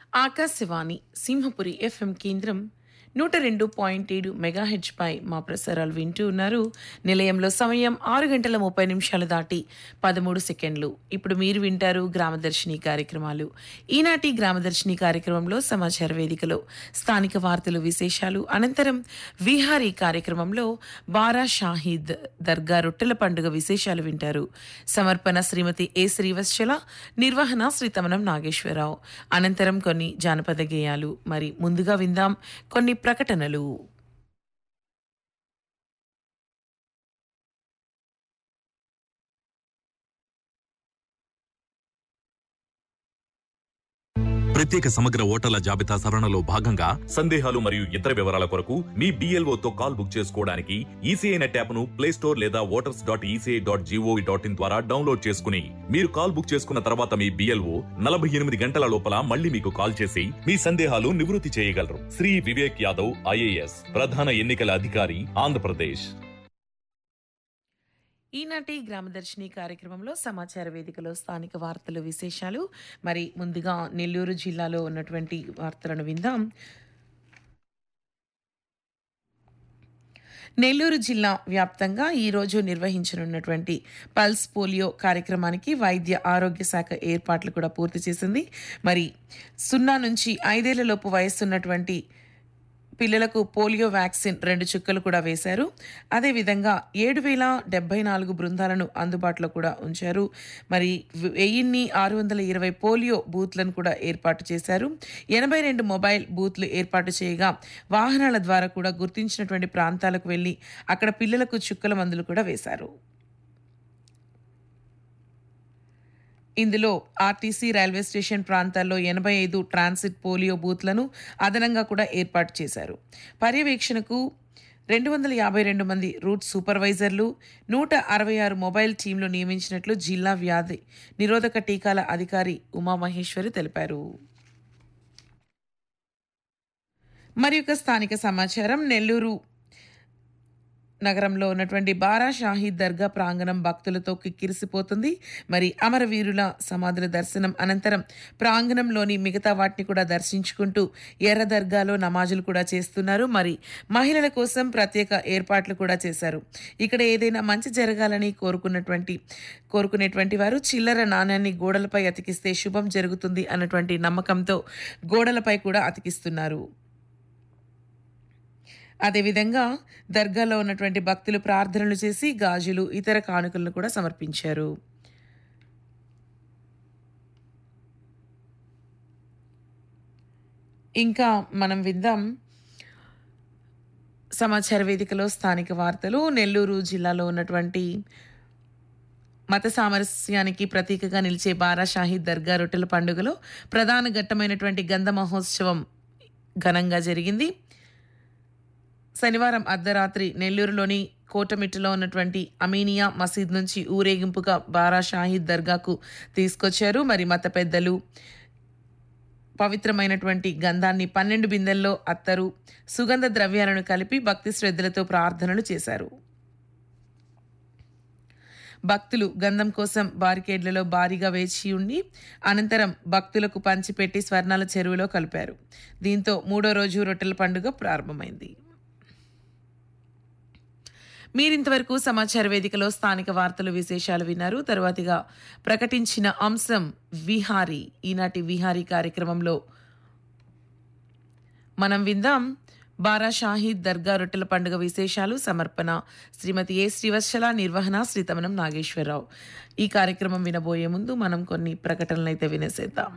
Akashvani Simhapuri FM కేంద్రం నూట రెండు పాయింట్ ఏడు మెగాహెచ్ పై మా ప్రసారాలు వింటూ ఉన్నారు నిలయంలో సమయం ఆరు గంటల ముప్పై నిమిషాలు దాటి పదమూడు సెకండ్లు ఇప్పుడు మీరు వింటారు గ్రామదర్శిని కార్యక్రమాలు ఈనాటి గ్రామదర్శిని కార్యక్రమంలో సమాచార వేదికలో స్థానిక వార్తలు విశేషాలు అనంతరం విహారీ కార్యక్రమంలో బారా షాహీద్ దర్గా రొట్టెల పండుగ విశేషాలు వింటారు సమర్పణ శ్రీమతి ఏ శ్రీవత్సల నిర్వహణ శ్రీ తమనం నాగేశ్వరరావు అనంతరం కొన్ని జానపద గేయాలు మరి ముందుగా విందాం కొన్ని ప్రకటనలు ప్రత్యేక సమగ్ర ఓటర్ల జాబితా సవరణలో భాగంగా సందేహాలు మరియు ఇతర వివరాల కొరకు మీ BLO తో కాల్ బుక్ చేసుకోవడానికి ఈసీఐ నెట్ యాప్ను ప్లే స్టోర్ లేదా voters dot ECI dot G O V dot in ద్వారా డౌన్లోడ్ చేసుకుని మీరు కాల్ బుక్ చేసుకున్న తర్వాత మీ బిఎల్ఓ నలభై ఎనిమిది గంటల లోపల మళ్ళీ మీకు కాల్ చేసి మీ సందేహాలు నివృత్తి చేయగలరు శ్రీ వివేక్ యాదవ్ ఐఏఎస్ ప్రధాన ఎన్నికల అధికారి ఆంధ్రప్రదేశ్ ఈనాటి గ్రామదర్శిని కార్యక్రమంలో సమాచార వేదికలో స్థానిక వార్తలు విశేషాలు మరి ముందుగా నెల్లూరు జిల్లాలో ఉన్నటువంటి వార్తలను విందాం నెల్లూరు జిల్లా వ్యాప్తంగా ఈరోజు నిర్వహించనున్నటువంటి పల్స్ పోలియో కార్యక్రమానికి వైద్య ఆరోగ్య శాఖ ఏర్పాట్లు కూడా పూర్తి చేసింది మరి సున్నా నుంచి ఐదేళ్లలోపు వయస్సున్నటువంటి పిల్లలకు పోలియో వ్యాక్సిన్ రెండు చుక్కలు కూడా వేశారు అదేవిధంగా ఏడు వేల డెబ్బై నాలుగు బృందాలను అందుబాటులో కూడా ఉంచారు మరి వెయ్యిన్ని ఆరు వందల ఇరవై పోలియో బూత్లను కూడా ఏర్పాటు చేశారు ఎనభై రెండు మొబైల్ బూత్లు ఏర్పాటు చేయగా వాహనాల ద్వారా కూడా గుర్తించినటువంటి ప్రాంతాలకు వెళ్ళి అక్కడ పిల్లలకు చుక్కల మందులు కూడా వేశారు ఇందులో ఆర్టీసీ రైల్వే స్టేషన్ ప్రాంతాల్లో ఎనభై ఐదు ట్రాన్సిట్ పోలియో బూత్లను అదనంగా కూడా ఏర్పాటు చేశారు పర్యవేక్షణకు రెండు వందల యాభై రెండు మంది రూట్ సూపర్వైజర్లు నూట అరవై ఆరు మొబైల్ టీంలు నియమించినట్లు జిల్లా వ్యాధి నిరోధక టీకాల అధికారి ఉమామహేశ్వరి తెలిపారు మరి ఒక స్థానిక సమాచారం నెల్లూరు నగరంలో ఉన్నటువంటి బారా షాహీద్ దర్గా ప్రాంగణం భక్తులతో కిక్కిరిసిపోతుంది మరి అమరవీరుల సమాధుల దర్శనం అనంతరం ప్రాంగణంలోని మిగతా వాటిని కూడా దర్శించుకుంటూ ఎర్ర దర్గాలో నమాజులు కూడా చేస్తున్నారు మరి మహిళల కోసం ప్రత్యేక ఏర్పాట్లు కూడా చేశారు ఇక్కడ ఏదైనా మంచి జరగాలని కోరుకున్నటువంటి కోరుకునేటువంటి వారు చిల్లర నాణ్యాన్ని గోడలపై అతికిస్తే శుభం జరుగుతుంది అన్నటువంటి నమ్మకంతో గోడలపై కూడా అతికిస్తున్నారు అదేవిధంగా దర్గాలో ఉన్నటువంటి భక్తులు ప్రార్థనలు చేసి గాజులు ఇతర కానుకలను కూడా సమర్పించారు ఇంకా మనం విందాం సమాచార వేదికలో స్థానిక వార్తలు నెల్లూరు జిల్లాలో ఉన్నటువంటి మత సామరస్యానికి ప్రతీకగా నిలిచే బారా షాహీద్ దర్గా రొట్టెల పండుగలో ప్రధాన ఘట్టమైనటువంటి గంధ మహోత్సవం ఘనంగా జరిగింది శనివారం అర్ధరాత్రి నెల్లూరులోని కోటమిట్టులో ఉన్నటువంటి అమీనియా మసీద్ నుంచి ఊరేగింపుగా బారా షాహీద్ దర్గాకు తీసుకొచ్చారు మరి మత పెద్దలు పవిత్రమైనటువంటి గంధాన్ని పన్నెండు బిందెల్లో అత్తరు సుగంధ ద్రవ్యాలను కలిపి భక్తి శ్రద్ధలతో ప్రార్థనలు చేశారు భక్తులు గంధం కోసం బారికేడ్లలో భారీగా వేచి ఉండి అనంతరం భక్తులకు పంచిపెట్టి స్వర్ణాల చెరువులో కలిపారు దీంతో మూడో రోజు రొట్టెల పండుగ ప్రారంభమైంది మీరింతవరకు సమాచార వేదికలో స్థానిక వార్తలు విశేషాలు విన్నారు తరువాతిగా ప్రకటించిన అంశం విహారీ ఈనాటి విహారీ కార్యక్రమంలో మనం విందాం బారా షాహీద్ దర్గా రొట్టెల పండుగ విశేషాలు సమర్పణ శ్రీమతి ఏ శ్రీవత్సల నిర్వహణ శ్రీతమనం నాగేశ్వరరావు ఈ కార్యక్రమం వినబోయే ముందు మనం కొన్ని ప్రకటనలు అయితే వినేసేద్దాం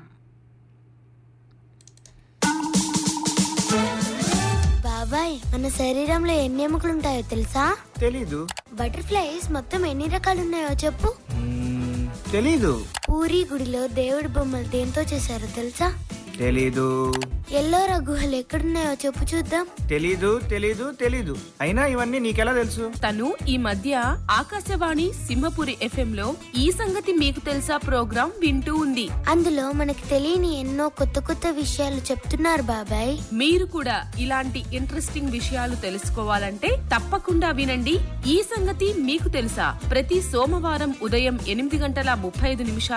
బాబాయ్ మన శరీరంలో ఎన్ని ఎముకలు ఉంటాయో తెలుసా తెలీదు బటర్ఫ్లైస్ మొత్తం ఎన్ని రకాలు ఉన్నాయో చెప్పు మ్మ్, తెలీదు పూరి గుడిలో దేవుడి బొమ్మలు దేంతో చేశారో తెలుసా తెలీదు ఎల్లోరా గుహలు ఎక్కడున్నాయో చెప్పు చూద్దాం తెలీదు తెలీదు తెలీదు అయినా ఇవన్నీ నీకెలా తెలుసు తను ఈ మధ్య ఆకాశవాణి సింహపురి ఎఫ్ఎం లో ఈ సంగతి మీకు తెలుసా ప్రోగ్రాం వింటూ ఉంది అందులో మనకి తెలియని ఎన్నో కొత్త కొత్త విషయాలు చెప్తున్నారు బాబాయ్ మీరు కూడా ఇలాంటి ఇంట్రెస్టింగ్ విషయాలు తెలుసుకోవాలంటే తప్పకుండా వినండి ఈ సంగతి మీకు తెలుసా ప్రతి సోమవారం ఉదయం ఎనిమిది గంటల ముప్పై ఐదు నిమిషాల